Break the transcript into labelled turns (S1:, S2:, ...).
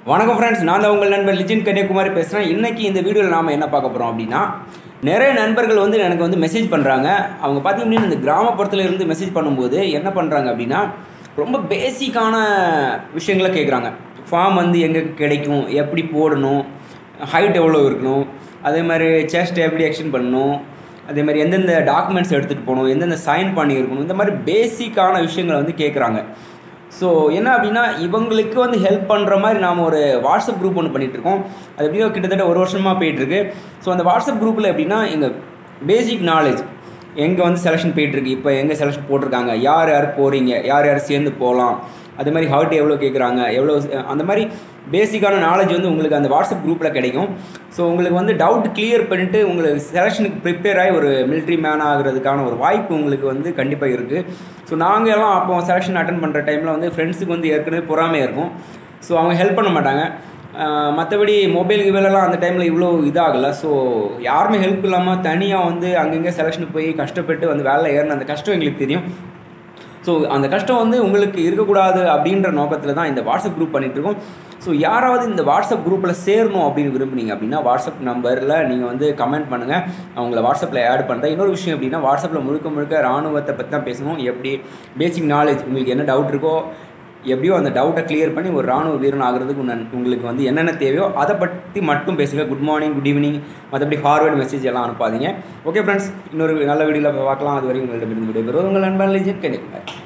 S1: வணக்கம் ஃப்ரெண்ட்ஸ் நான் தான் உங்கள் நண்பர் லிஜின் கன்னியாகுமாரி பேசுகிறேன் இன்றைக்கி இந்த வீடியோவில் நாம் என்ன பார்க்க போகிறோம் அப்படின்னா நிறைய நண்பர்கள் வந்து எனக்கு வந்து மெசேஜ் பண்ணுறாங்க அவங்க பார்த்தீங்க அப்படின்னா இந்த கிராமப்புறத்தில் இருந்து மெசேஜ் பண்ணும்போது என்ன பண்ணுறாங்க அப்படின்னா ரொம்ப பேசிக்கான விஷயங்களை கேட்குறாங்க ஃபார்ம் வந்து எங்கே கிடைக்கும் எப்படி போடணும் ஹைட் எவ்வளோ இருக்கணும் அதே மாதிரி செஸ்ட் எப்படி எக்ஸ்டெண்ட் பண்ணணும் அதே மாதிரி எந்தெந்த டாக்குமெண்ட்ஸ் எடுத்துகிட்டு போகணும் எந்தெந்த சைன் பண்ணியிருக்கணும் இந்த மாதிரி பேசிக்கான விஷயங்களை வந்து கேட்குறாங்க ஸோ என்ன அப்படின்னா இவங்களுக்கு வந்து ஹெல்ப் பண்ணுற மாதிரி நாம் ஒரு வாட்ஸ்அப் குரூப் ஒன்று பண்ணிகிட்ருக்கோம் அது எப்படியோ கிட்டத்தட்ட ஒரு வருஷமாக போயிட்டுருக்கு ஸோ அந்த வாட்ஸ்அப் குரூப்பில் எப்படின்னா எங்கள் பேசிக் நாலேஜ் எங்கே வந்து செலெக்ஷன் போயிட்டுருக்கு இப்போ எங்கே செலெக்ஷன் போட்டிருக்காங்க யார் யார் போகிறீங்க யார் யார் சேர்ந்து போகலாம் அதே மாதிரி ஹர்ட் எவ்வளோ கேட்குறாங்க எவ்வளோ அந்த மாதிரி பேசிக்கான நாலேஜ் வந்து உங்களுக்கு அந்த வாட்ஸ்அப் குரூப்பில் கிடைக்கும் ஸோ உங்களுக்கு வந்து டவுட் கிளியர் பண்ணிவிட்டு உங்களுக்கு செலெக்ஷனுக்கு ப்ரிப்பேர் ஆகி ஒரு மிலிட்ரி மேன் ஆகிறதுக்கான ஒரு வாய்ப்பு உங்களுக்கு வந்து கண்டிப்பாக இருக்குது ஸோ நாங்கள் எல்லாம் அப்போ செலெக்ஷன் அட்டன் பண்ணுற டைமில் வந்து ஃப்ரெண்ட்ஸுக்கு வந்து ஏற்கனவே பொறாமையாக இருக்கும் ஸோ அவங்க ஹெல்ப் பண்ண மாட்டாங்க மற்றபடி மொபைல் கிபைலெல்லாம் அந்த டைமில் இவ்வளோ இதாகலை ஸோ யாருமே ஹெல்ப் இல்லாமல் தனியாக வந்து அங்கங்கே செலெக்ஷனுக்கு போய் கஷ்டப்பட்டு வந்து வேலை ஏறின அந்த கஷ்டம் எங்களுக்கு தெரியும் ஸோ அந்த கஷ்டம் வந்து உங்களுக்கு இருக்கக்கூடாது அப்படின்ற நோக்கத்தில் தான் இந்த வாட்ஸ்அப் குரூப் பண்ணிகிட்ருக்கோம் ஸோ யாராவது இந்த வாட்ஸ்அப் குரூப்பில் சேரணும் அப்படின்னு விரும்புனீங்க அப்படின்னா வாட்ஸ்அப் நம்பரில் நீங்கள் வந்து கமெண்ட் பண்ணுங்கள் அவங்கள வாட்ஸ்அப்பில் ஆட் பண்ணுறேன் இன்னொரு விஷயம் அப்படின்னா வாட்ஸ்அப்பில் முழுக்க முழுக்க ராணுவத்தை பற்றி தான் பேசணும் எப்படி பேசிக் நாலேஜ் உங்களுக்கு என்ன டவுட் இருக்கோ எப்படியோ அந்த டவுட்டை கிளியர் பண்ணி ஒரு ராணுவ வீரன் ஆகிறதுக்கு உங்களுக்கு வந்து என்னென்ன தேவையோ அதை பற்றி மட்டும் பேசுங்க குட் மார்னிங் குட் ஈவினிங் மற்றபடி ஃபார்வேர்டு மெசேஜ் எல்லாம் அனுப்பாதீங்க ஓகே ஃப்ரெண்ட்ஸ் இன்னொரு நல்ல வீடியோவில் பார்க்கலாம் அது வரைக்கும் உங்களிடம் இருந்து விடைபெறுவது உங்கள் நண்பன் லிஜித் கன்னியாகுமரி